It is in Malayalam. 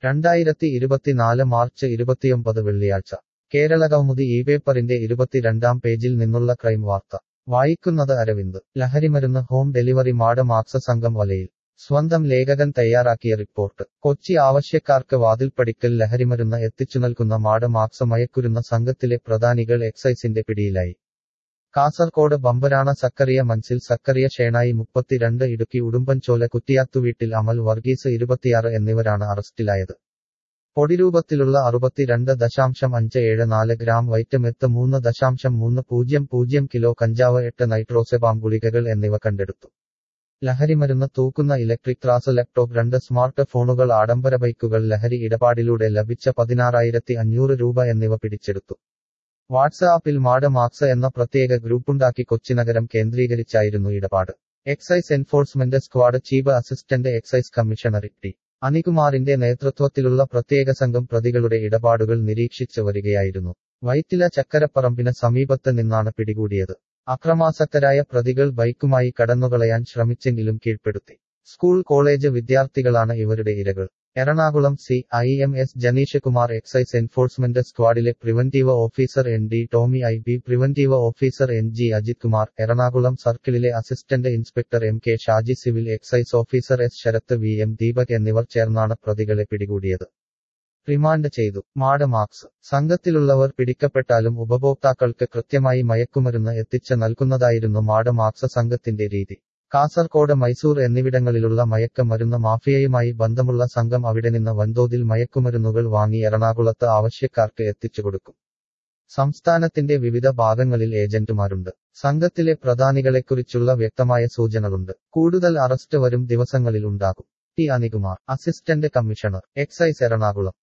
രണ്ടായിരത്തി ഇരുപത്തിനാല് മാർച്ച് ഇരുപത്തിയൊമ്പത് വെള്ളിയാഴ്ച കേരളകൗമുദി ഈ പേപ്പറിന്റെ ഇരുപത്തിരണ്ടാം പേജിൽ നിന്നുള്ള ക്രൈം വാർത്ത വായിക്കുന്നത് അരവിന്ദ് ലഹരിമരുന്ന് ഹോം ഡെലിവറി മാട മാക്സ സംഘം വലയിൽ സ്വന്തം ലേഖകൻ തയ്യാറാക്കിയ റിപ്പോർട്ട് കൊച്ചി ആവശ്യക്കാർക്ക് വാതിൽപ്പടിക്കൽ ലഹരിമരുന്ന് എത്തിച്ചു നൽകുന്ന മാട മാക്സ മയക്കുരുന്ന സംഘത്തിലെ പ്രധാനികൾ എക്സൈസിന്റെ പിടിയിലായി കാസർകോട് ബമ്പരാണ സക്കറിയ മൻസിൽ സക്കറിയ ഷേണായി മുപ്പത്തിരണ്ട് ഇടുക്കി ഉടുമ്പൻചോല കുറ്റിയാത്തുവീട്ടിൽ അമൽ വർഗീസ് ഇരുപത്തിയാറ് എന്നിവരാണ് അറസ്റ്റിലായത് പൊടിരൂപത്തിലുള്ള അറുപത്തിരണ്ട് ദശാംശം അഞ്ച് ഏഴ് നാല് ഗ്രാം വൈറ്റമെത്ത് മൂന്ന് ദശാംശം മൂന്ന് പൂജ്യം പൂജ്യം കിലോ കഞ്ചാവ് എട്ട് നൈട്രോസെബാം ഗുളികകൾ എന്നിവ കണ്ടെടുത്തു ലഹരിമരുന്ന് തൂക്കുന്ന ഇലക്ട്രിക് ത്രാസ് ലാപ്ടോപ്പ് രണ്ട് സ്മാർട്ട് ഫോണുകൾ ആഡംബര ബൈക്കുകൾ ലഹരി ഇടപാടിലൂടെ ലഭിച്ച പതിനാറായിരത്തി അഞ്ഞൂറ് രൂപ എന്നിവ പിടിച്ചെടുത്തു വാട്സാപ്പിൽ മാട മാക്സ് എന്ന പ്രത്യേക ഗ്രൂപ്പുണ്ടാക്കി കൊച്ചിനഗരം കേന്ദ്രീകരിച്ചായിരുന്നു ഇടപാട് excise enforcement squad chief assistant excise commissioner T അനികുമാറിന്റെ നേതൃത്വത്തിലുള്ള പ്രത്യേക സംഘം പ്രതികളുടെ ഇടപാടുകൾ നിരീക്ഷിച്ചു വരികയായിരുന്നു വൈറ്റില ചക്കരപ്പറമ്പിന് സമീപത്ത് നിന്നാണ് പിടികൂടിയത് അക്രമാസക്തരായ പ്രതികൾ ബൈക്കുമായി കടന്നുകളയാൻ ശ്രമിച്ചെങ്കിലും കീഴ്പ്പെടുത്തി സ്കൂൾ കോളേജ് വിദ്യാർത്ഥികളാണ് ഇവരുടെ ഇരകൾ Ernakulam C I M S Janeesh Kumar excise enforcement സ്ക്വാഡിലെ preventive officer N D Tomy I B preventive officer N G Ajith Kumar Ernakulam സർക്കിളിലെ assistant inspector M K Shaji civil excise officer S Sarath V M Deepak എന്നിവർ ചേർന്നാണ് പ്രതികളെ പിടികൂടിയത് റിമാൻഡ് ചെയ്തു മാട മാർക്സ് സംഘത്തിലുള്ളവർ പിടിക്കപ്പെട്ടാലും ഉപഭോക്താക്കൾക്ക് കൃത്യമായി മയക്കുമരുന്ന് എത്തിച്ച് നൽകുന്നതായിരുന്നു മാട മാർക്സ് സംഘത്തിന്റെ രീതി കാസർകോട് മൈസൂർ എന്നിവിടങ്ങളിലുള്ള മയക്കമരുന്ന് മാഫിയയുമായി ബന്ധമുള്ള സംഘം അവിടെ നിന്ന് വൻതോതിൽ മയക്കുമരുന്നുകൾ വാങ്ങി എറണാകുളത്ത് ആവശ്യക്കാർക്ക് എത്തിച്ചുകൊടുക്കും സംസ്ഥാനത്തിന്റെ വിവിധ ഭാഗങ്ങളിൽ ഏജന്റുമാരുണ്ട് സംഘത്തിലെ പ്രധാനികളെക്കുറിച്ചുള്ള വ്യക്തമായ സൂചനകളുണ്ട് കൂടുതൽ അറസ്റ്റ് വരും ദിവസങ്ങളിൽ ഉണ്ടാകും T Anikumar assistant commissioner excise Ernakulam